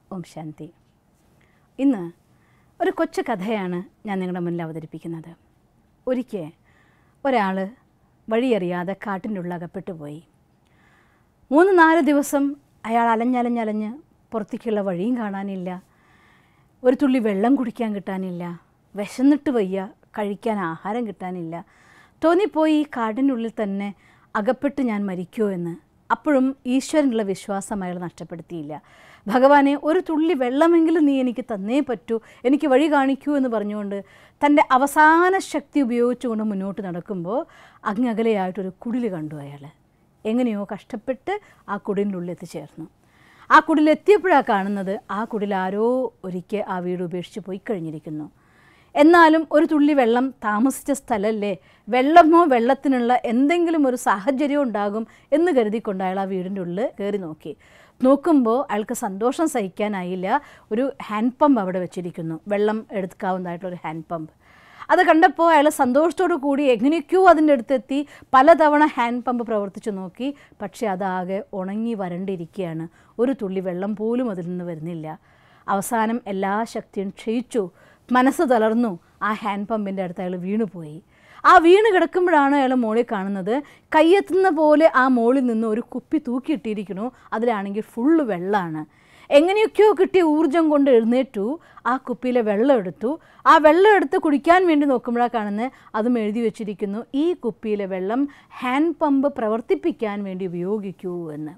ഓം ശാന്തി ഇന്ന് ഒരു കൊച്ചു കഥയാണ് ഞാൻ നിങ്ങളുടെ മുന്നിൽ അവതരിപ്പിക്കുന്നത് ഒരിക്കൽ ഒരാൾ വഴിയറിയാതെ കാട്ടിൻ്റെ ഉള്ളിൽ അകപ്പെട്ടു പോയി മൂന്ന് നാല് ദിവസം അയാൾ അലഞ്ഞലഞ്ഞലഞ്ഞ് പുറത്തേക്കുള്ള വഴിയും കാണാനില്ല ഒരു തുള്ളി വെള്ളം കുടിക്കാൻ കിട്ടാനില്ല വിശന്നിട്ട് വയ്യ കഴിക്കാൻ ആഹാരം കിട്ടാനില്ല തോന്നിപ്പോയി ഈ കാടിനുള്ളിൽ തന്നെ അകപ്പെട്ട് ഞാൻ മരിക്കുമോ എന്ന് അപ്പോഴും ഈശ്വരനുള്ള വിശ്വാസം അയാൾ നഷ്ടപ്പെടുത്തിയില്ല ഭഗവാനെ ഒരു തുള്ളി വെള്ളമെങ്കിലും നീ എനിക്ക് തന്നേ പറ്റൂ എനിക്ക് വഴി കാണിക്കൂ എന്ന് പറഞ്ഞുകൊണ്ട് തൻ്റെ അവസാന ശക്തി ഉപയോഗിച്ചുകൊണ്ട് മുന്നോട്ട് നടക്കുമ്പോൾ അങ്ങകലെയായിട്ടൊരു കുടിൽ കണ്ടു അയാൾ എങ്ങനെയോ കഷ്ടപ്പെട്ട് ആ കുടിലിൻ്റെ ഉള്ളിൽ എത്തിച്ചേർന്നു ആ കുടിലെത്തിയപ്പോഴാണ് കാണുന്നത് ആ കുടിൽ ആരോ ഒരിക്കൽ ആ വീട് ഉപേക്ഷിച്ച് പോയി കഴിഞ്ഞിരിക്കുന്നു എന്നാലും ഒരു തുള്ളി വെള്ളം താമസിച്ച സ്ഥലമല്ലേ വെള്ളമോ വെള്ളത്തിനുള്ള എന്തെങ്കിലും ഒരു സാഹചര്യം ഉണ്ടാകും എന്ന് കരുതിക്കൊണ്ട് അയാൾ ആ വീടിൻ്റെ ഉള്ളിൽ കയറി നോക്കി നോക്കുമ്പോൾ അയാൾക്ക് സന്തോഷം സഹിക്കാനായില്ല ഒരു ഹാൻഡ് പമ്പ് അവിടെ വെച്ചിരിക്കുന്നു വെള്ളം എടുക്കാവുന്നതായിട്ടുള്ള ഒരു ഹാൻഡ് പമ്പ് അത് കണ്ടപ്പോൾ അയാൾ സന്തോഷത്തോടു കൂടി എങ്ങനെയൊക്കെയോ അതിൻ്റെ അടുത്തെത്തി പലതവണ ഹാൻഡ് പമ്പ് പ്രവർത്തിച്ചു നോക്കി പക്ഷേ അതാകെ ഉണങ്ങി വരണ്ടിരിക്കുകയാണ് ഒരു തുള്ളി വെള്ളം പോലും അതിൽ നിന്ന് വരുന്നില്ല അവസാനം എല്ലാ ശക്തിയും ക്ഷയിച്ചു മനസ്സ് തളർന്നു ആ ഹാൻഡ് പമ്പിൻ്റെ അടുത്ത് അയാൾ വീണുപോയി ആ വീണ് കിടക്കുമ്പോഴാണ് അയാൾ മോളിൽ കാണുന്നത് കയ്യെത്തുന്ന പോലെ ആ മോളിൽ നിന്ന് ഒരു കുപ്പി തൂക്കിയിട്ടിരിക്കണു അതിലാണെങ്കിൽ ഫുള്ള് വെള്ളമാണ് എങ്ങനെയൊക്കെയോ കിട്ടിയ ഊർജം കൊണ്ട് എഴുന്നേറ്റു ആ കുപ്പിയിലെ വെള്ളം എടുത്തു ആ വെള്ളം എടുത്ത് കുടിക്കാൻ വേണ്ടി നോക്കുമ്പോഴാണ് കാണുന്നത് അതും എഴുതി വെച്ചിരിക്കുന്നു ഈ കുപ്പിയിലെ വെള്ളം ഹാൻഡ് പമ്പ് പ്രവർത്തിപ്പിക്കാൻ വേണ്ടി ഉപയോഗിക്കൂ എന്ന്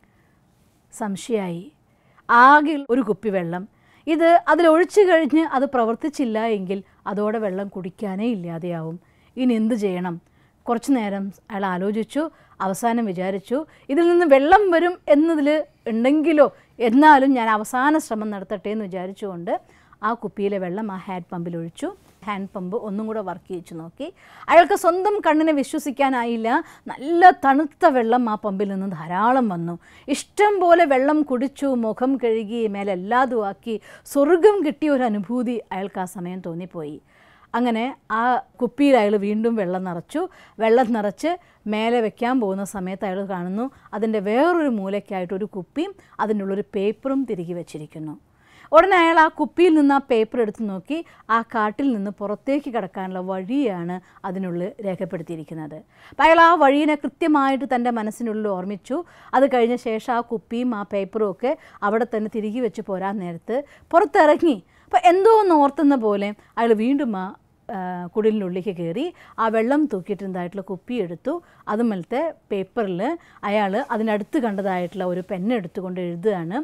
സംശയമായി ആകെ ഒരു കുപ്പി വെള്ളം ഇത് അതിലൊഴിച്ചു കഴിഞ്ഞ് അത് പ്രവർത്തിച്ചില്ല എങ്കിൽ അതോടെ വെള്ളം കുടിക്കാനേ ഇല്ലാതെയാവും ഇനി എന്ത് ചെയ്യണം കുറച്ചു നേരം അയാൾ ആലോചിച്ചു അവസാനം വിചാരിച്ചു ഇതിൽ നിന്ന് വെള്ളം വരും എന്നതിൽ ഉണ്ടെങ്കിലോ എന്നാലും ഞാൻ അവസാന ശ്രമം നടത്തട്ടെ എന്ന് വിചാരിച്ചുകൊണ്ട് ആ കുപ്പിയിലെ വെള്ളം ആ ഹാൻഡ് പമ്പിൽ ഒഴിച്ചു ഹാൻഡ് പമ്പ് ഒന്നും കൂടെ വർക്ക് ചെയ്യിച്ചു നോക്കി അയാൾക്ക് സ്വന്തം കണ്ണിനെ വിശ്വസിക്കാനായില്ല നല്ല തണുത്ത വെള്ളം ആ പമ്പിൽ നിന്ന് ധാരാളം വന്നു ഇഷ്ടം പോലെ വെള്ളം കുടിച്ചു മുഖം കഴുകി മേലെല്ലാതും ആക്കി സ്വർഗം കിട്ടിയ ഒരു അനുഭൂതി അയാൾക്ക് ആ സമയം തോന്നിപ്പോയി അങ്ങനെ ആ കുപ്പിയിൽ അയാൾ വീണ്ടും വെള്ളം നിറച്ചു വെള്ളം നിറച്ച് മേലെ വെക്കാൻ പോകുന്ന സമയത്ത് അയാൾ കാണുന്നു അതിൻ്റെ വേറൊരു മൂലയ്ക്കായിട്ട് ഒരു കുപ്പിയും അതിൻ്റെ ഉള്ളൊരു പേപ്പറും തിരികെ വെച്ചിരിക്കുന്നു ഉടനെ അയാൾ ആ കുപ്പിയിൽ നിന്ന് ആ പേപ്പർ എടുത്ത് നോക്കി ആ കാട്ടിൽ നിന്ന് പുറത്തേക്ക് കിടക്കാനുള്ള വഴിയാണ് അതിനുള്ളിൽ രേഖപ്പെടുത്തിയിരിക്കുന്നത് അപ്പം അയാൾ ആ വഴിയെ കൃത്യമായിട്ട് തൻ്റെ മനസ്സിനുള്ളിൽ ഓർമ്മിച്ചു അത് കഴിഞ്ഞ ശേഷം ആ കുപ്പിയും ആ പേപ്പറും ഒക്കെ അവിടെ തന്നെ തിരികെ വെച്ച് പോരാൻ നേരത്ത് പുറത്തിറങ്ങി അപ്പോൾ എന്തോ ഒന്ന് ഓർത്തുന്ന പോലെ അയാൾ വീണ്ടും ആ കുടിലിനുള്ളിലേക്ക് കയറി ആ വെള്ളം തൂക്കിയിട്ടുണ്ടായിട്ടുള്ള കുപ്പി എടുത്തു അതുമലത്തെ പേപ്പറിൽ അയാൾ അതിനടുത്ത് കണ്ടതായിട്ടുള്ള ഒരു പെണ്ണ് എടുത്തുകൊണ്ട് എഴുതുകയാണ്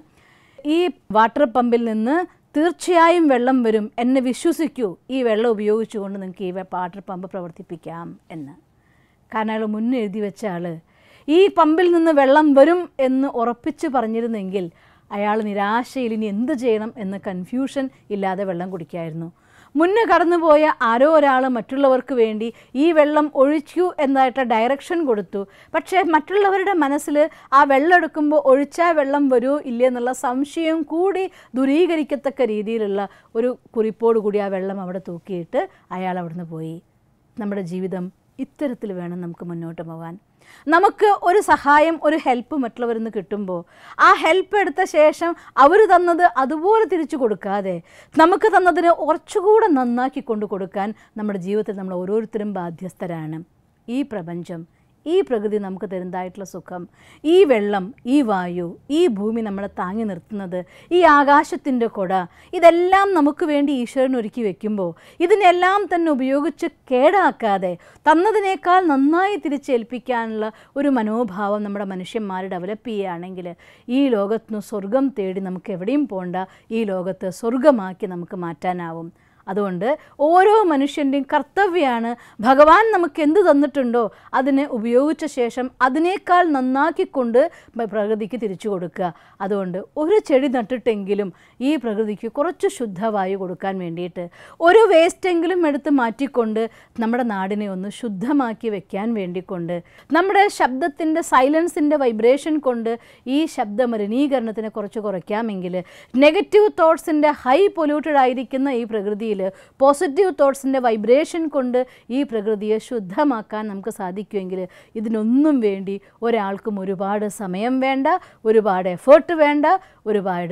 ഈ വാട്ടർ പമ്പിൽ നിന്ന് തീർച്ചയായും വെള്ളം വരും എന്നെ വിശ്വസിക്കൂ ഈ വെള്ളം ഉപയോഗിച്ചുകൊണ്ട് നിങ്ങൾക്ക് ഈ വാട്ടർ പമ്പ് പ്രവർത്തിപ്പിക്കാം എന്ന് കാരണം അയാൾ മുന്നേ എഴുതി വെച്ച ആൾ ഈ പമ്പിൽ നിന്ന് വെള്ളം വരും എന്ന് ഉറപ്പിച്ച് പറഞ്ഞിരുന്നെങ്കിൽ അയാൾ നിരാശയിൽ ഇനി എന്ത് ചെയ്യണം എന്ന് കൺഫ്യൂഷൻ ഇല്ലാതെ വെള്ളം കുടിക്കായിരുന്നു മുന്നേ കടന്നുപോയ ആരോ ഒരാൾ മറ്റുള്ളവർക്ക് വേണ്ടി ഈ വെള്ളം ഒഴിക്കൂ എന്നതായിട്ട് ഡയറക്ഷൻ കൊടുത്തു പക്ഷേ മറ്റുള്ളവരുടെ മനസ്സിൽ ആ വെള്ളം എടുക്കുമ്പോൾ ഒഴിച്ചാൽ വെള്ളം വരുമോ ഇല്ലേ എന്നുള്ള സംശയം കൂടി ദൂരീകരിക്കത്തക്ക രീതിയിലുള്ള ഒരു കുറിപ്പോട് കൂടി ആ വെള്ളം അവിടെ തൂക്കിയിട്ട് അയാൾ അവിടുന്ന് പോയി നമ്മുടെ ജീവിതം ഇത്തരത്തിൽ വേണം നമുക്ക് മുന്നോട്ട് പോകാൻ നമുക്ക് ഒരു സഹായം ഒരു ഹെൽപ്പ് മറ്റുള്ളവരിൽ നിന്ന് കിട്ടുമ്പോൾ ആ ഹെൽപ്പ് എടുത്ത ശേഷം അവർ തന്നത് അതുപോലെ തിരിച്ചു കൊടുക്കാതെ നമുക്ക് തന്നതിന് കുറച്ചുകൂടെ നന്നാക്കി കൊണ്ടു കൊടുക്കാൻ നമ്മുടെ ജീവിതത്തിൽ നമ്മൾ ഓരോരുത്തരും ബാധ്യസ്ഥരാണ് ഈ പ്രപഞ്ചം ഈ പ്രകൃതി നമുക്ക് തരുന്നതായിട്ടുള്ള സുഖം ഈ വെള്ളം ഈ വായു ഈ ഭൂമി നമ്മളെ താങ്ങി നിർത്തുന്നത് ഈ ആകാശത്തിൻ്റെ കൊട ഇതെല്ലാം നമുക്ക് വേണ്ടി ഈശ്വരൻ ഒരുക്കി വെക്കുമ്പോൾ ഇതിനെല്ലാം തന്നെ ഉപയോഗിച്ച് കേടാക്കാതെ തന്നതിനേക്കാൾ നന്നായി തിരിച്ചേൽപ്പിക്കാനുള്ള ഒരു മനോഭാവം നമ്മുടെ മനുഷ്യന്മാർ ഡെവലപ്പ് ചെയ്യുകയാണെങ്കിൽ ഈ ലോകത്തിന് സ്വർഗം തേടി നമുക്ക് എവിടെയും പോണ്ട ഈ ലോകത്ത് സ്വർഗമാക്കി നമുക്ക് മാറ്റാനാവും അതുകൊണ്ട് ഓരോ മനുഷ്യൻ്റെയും കർത്തവ്യമാണ് ഭഗവാൻ നമുക്ക് എന്ത് തന്നിട്ടുണ്ടോ അതിനെ ഉപയോഗിച്ച ശേഷം അതിനേക്കാൾ നന്നാക്കിക്കൊണ്ട് പ്രകൃതിക്ക് തിരിച്ചു കൊടുക്കുക അതുകൊണ്ട് ഒരു ചെടി നട്ടിട്ടെങ്കിലും ഈ പ്രകൃതിക്ക് കുറച്ച് ശുദ്ധവായു കൊടുക്കാൻ വേണ്ടിയിട്ട് ഒരു വേസ്റ്റെങ്കിലും എടുത്ത് മാറ്റിക്കൊണ്ട് നമ്മുടെ നാടിനെ ഒന്ന് ശുദ്ധമാക്കി വെക്കാൻ വേണ്ടിക്കൊണ്ട് നമ്മുടെ ശബ്ദത്തിൻ്റെ സൈലൻസിൻ്റെ വൈബ്രേഷൻ കൊണ്ട് ഈ ശബ്ദ മലിനീകരണത്തിനെ കുറച്ച് കുറയ്ക്കാമെങ്കിൽ നെഗറ്റീവ് തോട്ട്സിൻ്റെ ഹൈ പൊല്യൂട്ടഡ് ആയിരിക്കുന്ന ഈ പ്രകൃതിയിൽ പോസിറ്റീവ് തോട്ട്സിൻ്റെ വൈബ്രേഷൻ കൊണ്ട് ഈ പ്രകൃതിയെ ശുദ്ധമാക്കാൻ നമുക്ക് സാധിക്കുമെങ്കിൽ ഇതിനൊന്നും വേണ്ടി ഒരാൾക്കും ഒരുപാട് സമയം വേണ്ട ഒരുപാട് എഫേർട്ട് വേണ്ട ഒരുപാട്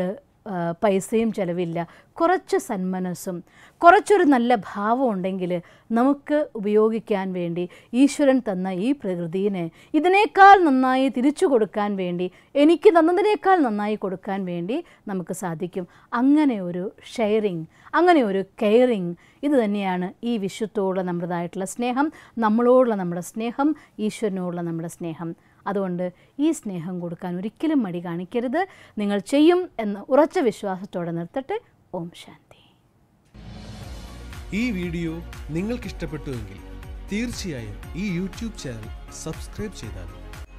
ആ, പൈസയും ചിലവില്ല കുറച്ച് സന്മനസ്സും കുറച്ചൊരു നല്ല ഭാവം ഉണ്ടെങ്കിൽ നമുക്ക് ഉപയോഗിക്കാൻ വേണ്ടി ഈശ്വരൻ തന്ന ഈ പ്രകൃതിനെ ഇതിനേക്കാൾ നന്നായി തിരിച്ചു കൊടുക്കാൻ വേണ്ടി എനിക്ക് തന്നതിനേക്കാൾ നന്നായി കൊടുക്കാൻ വേണ്ടി നമുക്ക് സാധിക്കും അങ്ങനെ ഒരു ഷെയറിങ് അങ്ങനെ ഒരു കെയറിങ് ഇത് തന്നെയാണ് ഈ വിശ്വത്തോടുള്ള നമ്മുടേതായിട്ടുള്ള സ്നേഹം നമ്മളോടുള്ള നമ്മുടെ സ്നേഹം ഈശ്വരനോടുള്ള നമ്മുടെ സ്നേഹം അതുകൊണ്ട് ഈ സ്നേഹം കൊടുക്കാൻ ഒരിക്കലും മടി കാണിക്കരുത് നിങ്ങൾ ചെയ്യും എന്ന ഉറച്ച വിശ്വാസത്തോടെ നിർത്തട്ടെ ഓം ശാന്തി ഈ വീഡിയോ നിങ്ങൾക്ക് ഇഷ്ടപ്പെട്ടുവെങ്കിൽ തീർച്ചയായും ഈ യൂട്യൂബ് ചാനൽ സബ്സ്ക്രൈബ് ചെയ്താൽ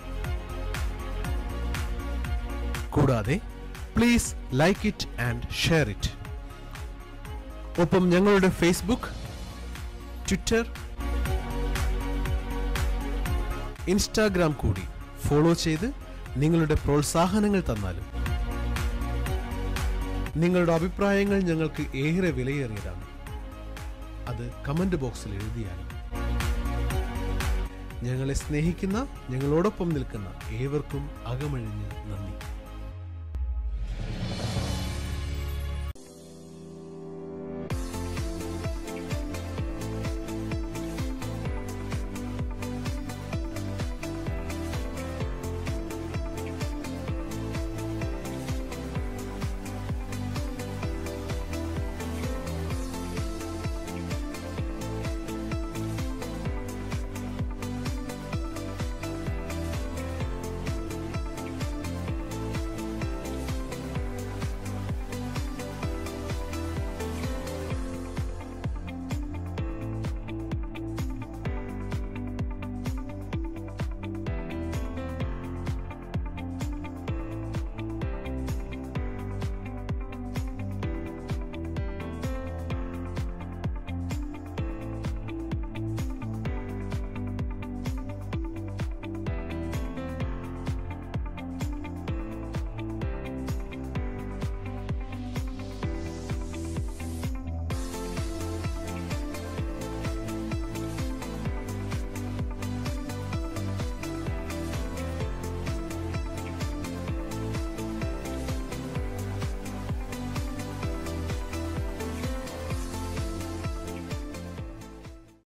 കൂടാതെ please like it and share it ഒപ്പം ഞങ്ങളുടെ ഫേസ്ബുക്ക് ട്വിറ്റർ ഇൻസ്റ്റാഗ്രാം കൂടി ഫോളോ ചെയ്ത് നിങ്ങളുടെ പ്രോത്സാഹനങ്ങൾ തന്നാലും നിങ്ങളുടെ അഭിപ്രായങ്ങൾ ഞങ്ങൾക്ക് ഏറെ വിലയേറിയതാണ് അത് കമന്റ് ബോക്സിൽ എഴുതിയാലും ഞങ്ങളെ സ്നേഹിക്കുന്ന ഞങ്ങളോടൊപ്പം നിൽക്കുന്ന ഏവർക്കും അകമഴിഞ്ഞ് നന്ദി